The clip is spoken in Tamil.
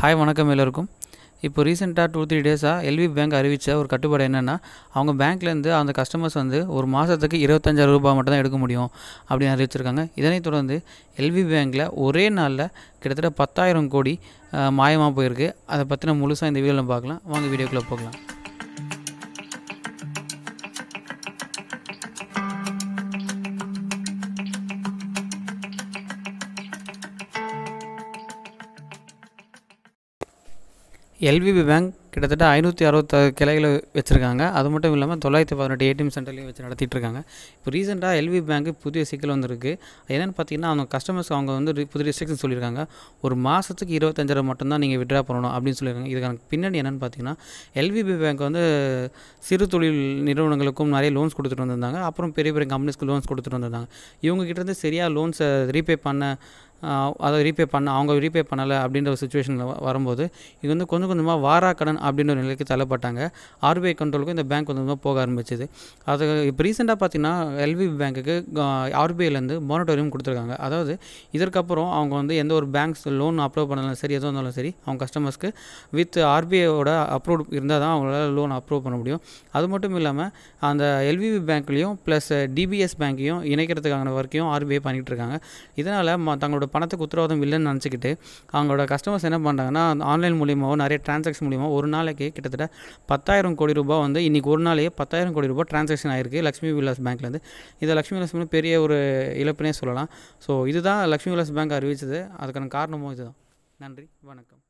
ஹாய் வணக்கம் எல்லோருக்கும் இப்போ ரீசெண்டாக டூ த்ரீ டேஸாக எல்வி பேங்க் அறிவித்த ஒரு கட்டுப்பாடு என்னென்னா அவங்க பேங்க்லேருந்து அந்த கஸ்டமர்ஸ் வந்து ஒரு மாதத்துக்கு இருபத்தஞ்சாயிரம் ரூபாய் மட்டும் தான் எடுக்க முடியும் அப்படின்னு அறிவிச்சிருக்காங்க இதனைத் தொடர்ந்து எல்வி பேங்க்கில் ஒரே நாளில் கிட்டத்தட்ட பத்தாயிரம் கோடி மாயமாக போயிருக்கு அதை பற்றின முழுசாக இந்த வீடியோவில் பார்க்கலாம் வாங்க வீடியோக்குள்ளே போகலாம் எல்விபி பேங்க் கிட்டத்தட்ட ஐநூற்றி அறுபத்தாறு கிளைகளை வச்சுருக்காங்க அது மட்டும் இல்லாமல் தொள்ளாயிரத்தி பதினெட்டு ஏடிஎம் சென்டர்லையும் வச்சு நடத்திட்டு இருக்காங்க இப்போ ரீசெண்டாக எல்வி பேங்க்கு புதிய சிக்கல் வந்திருக்கு என்னென்னு பார்த்தீங்கன்னா அவங்க கஸ்டமர்ஸ் அவங்க வந்து ரி- புது ரிஸ்ட்ரிக்ஷன் சொல்லியிருக்காங்க ஒரு மாதத்துக்கு இருபத்தஞ்சாயிரம் மட்டும்தான் நீங்கள் விட்ரா பண்ணணும் அப்படின்னு சொல்லியிருக்காங்க இதுக்கான பின்னணி என்னென்னு பார்த்தீங்கன்னா எல்விபி பேங்க் வந்து சிறு தொழில் நிறுவனங்களுக்கும் நிறைய லோன்ஸ் கொடுத்துட்டு வந்திருந்தாங்க அப்புறம் பெரிய பெரிய கம்பெனிஸ்க்கு லோன்ஸ் கொடுத்துட்டு வந்திருந்தாங்க இவங்க கிட்ட இருந்து சரியாக லோன்ஸை ரீபே பண்ண ஆஹ் அதை ரீபே பண்ண அவங்க ரீபே பண்ணலை அப்படின்ற ஒரு சுச்சுவேஷனில் வரும்போது இது வந்து கொஞ்சம் கொஞ்சமாக வாராக்கடன் அப்படின்ற ஒரு நிலைக்கு தள்ளப்பட்டாங்க ஆர்பிஐ கண்ட்ரோலுக்கும் இந்த பேங்க் கொஞ்சம் கொஞ்சமாக போக ஆரம்பிச்சது அது இப்போ ரீசெண்டாக பார்த்தீங்கன்னா எல்வி பேங்க்குக்கு ஆர்பிஐலேருந்து மானிட்டோரியம் கொடுத்துருக்காங்க அதாவது இதற்கப்புறம் அவங்க வந்து எந்த ஒரு பேங்க்ஸ் லோன் அப்ரூவ் பண்ணாலும் சரி எதுவும் இருந்தாலும் சரி அவங்க கஸ்டமர்ஸ்க்கு வித் ஆர்பிஐயோட அப்ரூவ் இருந்தால் தான் அவங்களால லோன் அப்ரூவ் பண்ண முடியும் அது மட்டும் இல்லாமல் அந்த எல்விவி பேங்க்லேயும் ப்ளஸ் டிபிஎஸ் பேங்க்கையும் இணைக்கிறதுக்கான வரைக்கும் ஆர்பிஐ பண்ணிகிட்டு இருக்காங்க இதனால் ம தங்களோட பணத்துக்கு உத்தரவாதம் இல்லைன்னு நினச்சிக்கிட்டு அவங்களோட கஸ்டமர்ஸ் என்ன பண்ணுறாங்கன்னா ஆன்லைன் மூலியமாவோ நிறைய டிரான்சாக்ஷன் மூலியமாக ஒரு நாளைக்கு கிட்டத்தட்ட பத்தாயிரம் கோடி ரூபாய் வந்து இன்றைக்கி ஒரு நாளையே பத்தாயிரம் கோடி ரூபாய் டிரான்சாக்ஷன் ஆயிருக்கு லக்ஷ்மி விலாஸ் பேங்க்லேருந்து இது லக்ஷ்மி விலாஸ் பேங்க் பெரிய ஒரு இழப்புனே சொல்லலாம் ஸோ இதுதான் லக்ஷ்மி விலாஸ் பேங்க் அறிவிச்சது அதுக்கான காரணமும் இதுதான் நன்றி வணக்கம்